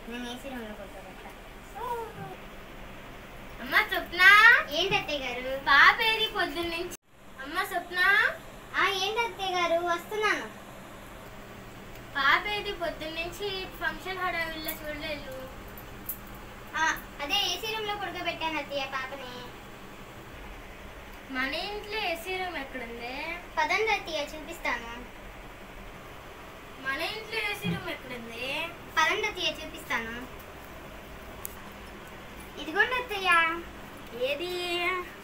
నేను ఏసీ రూమ్లో పడుకోబెట్టా అమ్మ స్వప్న ఏంటి అత్తయ్య గారు పాప ఏది పొద్దున్న నుంచి అమ్మ స్వప్న ఆ ఏంటి అత్తయ్య గారు వస్తున్నాను పాప ఏది పొద్దున్న నుంచి ఫంక్షన్ హడావిల్లో చూడలేదు ఆ, అదే ఏసీ రూమ్లో పడుకోబెట్టాను అత్తయ్య పాపని మన ఇంట్లో ఏసీ రూమ్ ఎక్కడుంది పదండి అత్తయ్య చూపిస్తాను మన ఇంట్లో ఏసీ రూమ్ ఎక్కడుంది పదండి అత్తయ్య చూపిస్తాను ఇదిగోండి అత్తయ్య ఏది